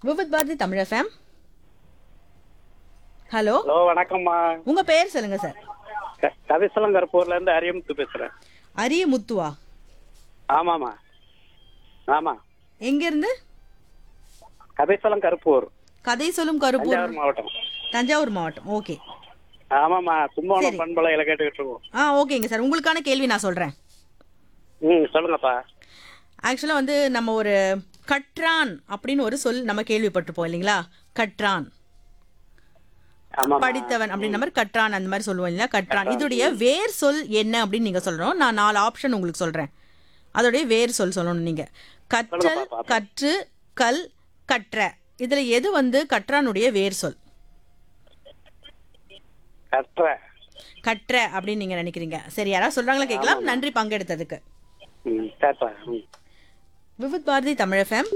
Vividh Bharati Tamil FM hello hello வணக்கம்மா உங்க பெயர் சொல்லுங்க சார் க- கவிசலம் கருப்பூர்ல இருந்து அரியமுத்து பேசுறேன் அரிய முத்துவா ஆமாமா ஆமா எங்க இருந்து கபிசலம் கருப்பூர் கதை சொல்லும் கருப்பூர் தஞ்சாவூர் மாவட்டம் தஞ்சாவூர் மாவட்டம் ஓகே ஆமாமா கும்பகோணம் சரி. பண்பலையில கேட்டுக்கிட்டு இருக்கோம் ஆ ஓகேங்க சார் உங்களுக்கான கேள்வி நான் சொல்றேன் ம் சொல்லுங்கப்பா ஆக்சுவலாக வந்து நம்ம ஒரு கற்றான் அப்படின்னு ஒரு சொல் நம்ம கேள்விப்பட்டிருப்போம் இல்லைங்களா கற்றான் ஆமா படித்தவன் அப்படின்ற மாதிரி கற்றான் அந்த மாதிரி சொல்லுவோம் இல்லையா கற்றான் இதோடைய வேர் சொல் என்ன அப்படின்னு நீங்க சொல்லணும் நான் நாலு ஆப்ஷன் உங்களுக்கு சொல்றேன் அதோடைய வேர் சொல் சொல்லணும் நீங்க கற்றல் சொல்லுங்க பாப்பா. கற்று கல் கற்ற இதுல எது வந்து கற்றானுடைய வேர் சொல் கற்ற கற்ற அப்படின்னு நீங்க நினைக்கிறீங்க சரி யாராவது சொல்றாங்களா கேட்கலாம் நன்றி பங்கெடுத்ததுக்கு ம் சரிப்பா ம் Vividh Bharati Tamil FM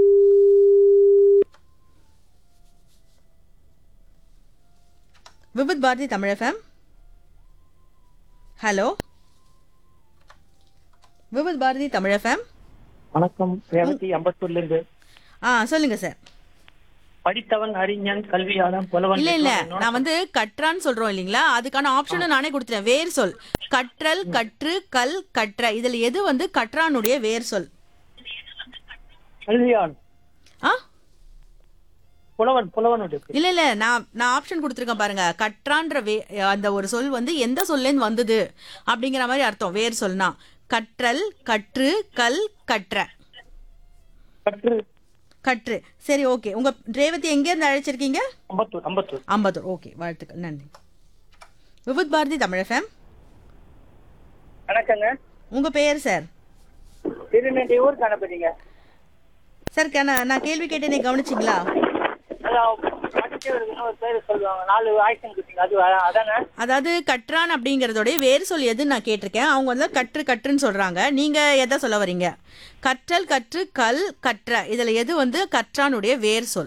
Vividh Bharati Tamil FM hello Vividh Bharati Tamil FM வணக்கம் ரேவதி அம்பத்தூர்ல இருந்து ஆ சொல்லுங்க சார் படித்தவன் அறிஞன் கல்வியாளன் புலவன் இல்ல இல்ல பெற்றோன் நான் வந்து கற்றான்னு சொல்றோம் இல்லைங்களா அதுக்கான ஆப்ஷனும் நானே கொடுத்துட்டேன் வேர் சொல் கற்றல் கற்று கல் கற்ற இதுல எது வந்து கற்றானுடைய வேர் சொல் கல்வியாளன் ஆ புலவன் புலவனுடைய பேர். இல்ல இல்ல நான் நான் ஆப்ஷன் கொடுத்துருக்கேன் பாருங்க கற்றான்ற வே அந்த ஒரு சொல் வந்து எந்த சொல்லேருந்து வந்தது அப்படிங்கிற மாதிரி அர்த்தம் வேர் சொல்னா கற்றல் கற்று கல் கற்ற கற்று கற்று சரி ஓகே உங்க ரேவதி எங்க இருந்து அழைச்சிருக்கீங்க அம்பத்தூர் அம்பத்தூர் அம்பத்தூர் ஓகே வாழ்த்துக்கள் நன்றி விபுத் பாரதி தமிழ் எஃப்எம் வணக்கங்க உங்க பெயர் சார் திருநெல்வேலூர் கணபதிங்க சார் கண்ணா- நான் கேள்வி கேட்டேனே கவனிச்சிங்களா அதான் படிச்சவருக்குன்னு ஒரு பேர் சொல்லுவாங்க நாலு ஆக்ஷன் கொடுத்தீங்க அது அ- அதானே அதாவது கற்றான் அப்படிங்கறதோடைய வேறு சொல் எதுன்னு நான் கேட்டிருக்கேன் அவங்க வந்து கற்று கற்றுன்னு சொல்றாங்க நீங்க எதை சொல்ல வரீங்க கற்றல் கற்று கல் கற்ற இதுல எது வந்து கற்றானுடைய வேர் சொல்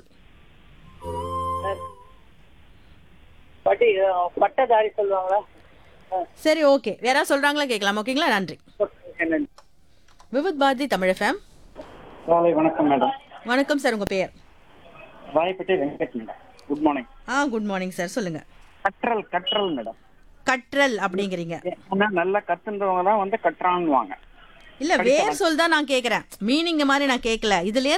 பட்டி அஹ், பட்டதாரி சொல்லுவாங்களா அஹ், சரி ஓகே யாராவது சொல்றாங்களா கேட்கலாம் ஓகேங்களா நன்றி என்னன்னு. விவித் பாரதி தமிழ் எஃப்எம் காலை வணக்கம் மேடம் வணக்கம் சார் உங்க பெயர் Royapettah Venkat madam good morning ah good morning sir சொல்லுங்க கற்றல் கற்றல் மேடம் கற்றல் அப்படிங்கிறீங்க ஏன்னா நல்லா கத்துன்றவங்க தான் வந்து கற்றான்வாங்க இல்ல வேர் சொல் தான் நான் கேக்குறேன் மீனிங் மாதிரி நான் கேட்கல இதுலயே